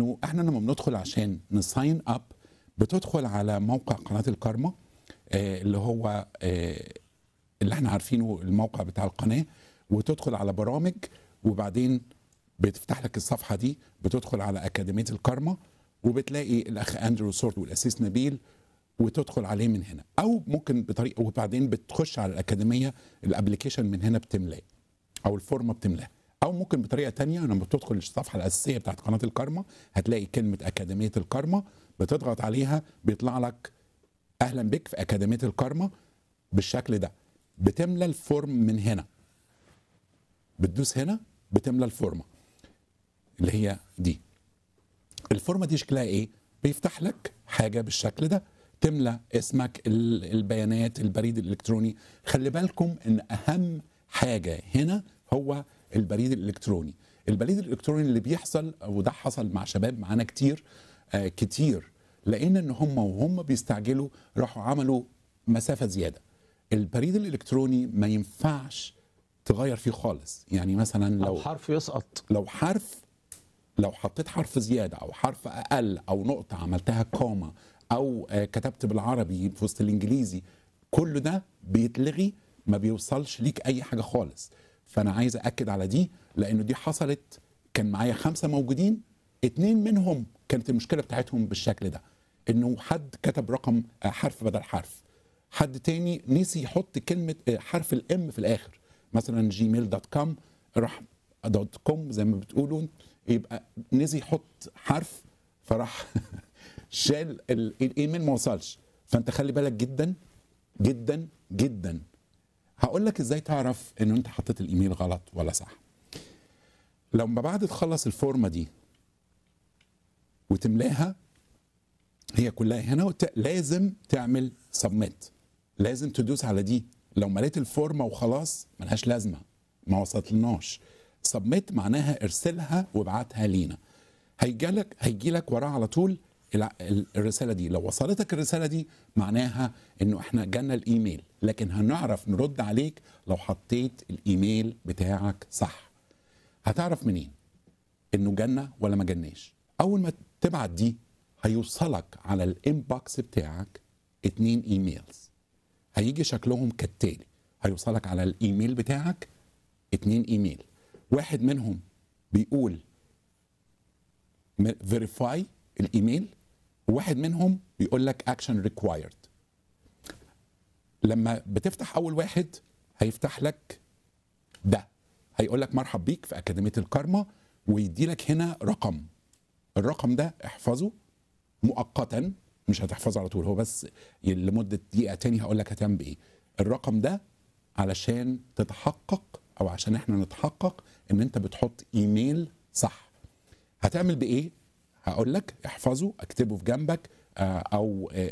انه احنا لما بندخل عشان نساين اب بتدخل على موقع قناه الكارما آه، اللي هو آه، اللي احنا عارفينه الموقع بتاع القناه وتدخل على برامج وبعدين بتفتح لك الصفحه دي بتدخل على اكاديميه الكارما وبتلاقي الاخ اندرو سورت والاسيس نبيل وتدخل عليه من هنا او ممكن بطريقه وبعدين بتخش على الاكاديميه الابلكيشن من هنا بتملاه او الفورمه بتملاه او ممكن بطريقه تانية لما بتدخل الصفحه الاساسيه بتاعت قناه الكارما هتلاقي كلمه اكاديميه الكارما بتضغط عليها بيطلع لك اهلا بك في اكاديميه الكارما بالشكل ده بتملى الفورم من هنا بتدوس هنا بتملى الفورمه اللي هي دي الفورمه دي شكلها ايه بيفتح لك حاجه بالشكل ده تملى اسمك ال- البيانات البريد الالكتروني خلي بالكم ان اهم حاجه هنا هو البريد الالكتروني البريد الالكتروني اللي بيحصل وده حصل مع شباب معانا كتير آه كتير لان ان هم وهم بيستعجلوا راحوا عملوا مسافه زياده البريد الالكتروني ما ينفعش تغير فيه خالص يعني مثلا لو او حرف يسقط لو حرف لو حطيت حرف زياده او حرف اقل او نقطه عملتها كوما او آه، كتبت بالعربي في وسط الانجليزي كل ده بيتلغي ما بيوصلش ليك اي حاجه خالص فانا عايز اكد على دي لانه دي حصلت كان معايا خمسه موجودين اتنين منهم كانت المشكله بتاعتهم بالشكل ده انه حد كتب رقم آه، حرف بدل حرف حد تاني نسي يحط كلمه آه، حرف الام في الاخر مثلا جيميل دوت كوم راح دوت كوم زي ما بتقولوا يبقى نسي يحط حرف فراح شال ال- الايميل ما وصلش فانت خلي بالك جدا جدا جدا هقول لك ازاي تعرف ان انت حطيت الايميل غلط ولا صح لما بعد تخلص الفورمه دي وتملاها هي كلها هنا وت... لازم تعمل سبميت لازم تدوس على دي لو مليت الفورمه وخلاص ملهاش لازمه ما وصلتلناش سبميت معناها ارسلها وابعتها لينا هيجيلك هيجيلك وراها على طول الع- ال- الرساله دي لو وصلتك الرساله دي معناها انه احنا جالنا الايميل لكن هنعرف نرد عليك لو حطيت الايميل بتاعك صح هتعرف منين انه جنة ولا ما جناش اول ما تبعت دي هيوصلك على الانبوكس بتاعك اتنين ايميلز هيجي شكلهم كالتالي هيوصلك على الايميل بتاعك اتنين ايميل واحد منهم بيقول فيريفاي الايميل وواحد منهم بيقول لك اكشن ريكوايرد لما بتفتح اول واحد هيفتح لك ده هيقول لك مرحب بيك في اكاديميه الكارما ويدي لك هنا رقم الرقم ده احفظه مؤقتا مش هتحفظه على طول هو بس لمده دقيقه تاني هقول لك هتعمل بايه الرقم ده علشان تتحقق او عشان احنا نتحقق ان انت بتحط ايميل صح هتعمل بايه هقول لك احفظه اكتبه في جنبك آه، او آه،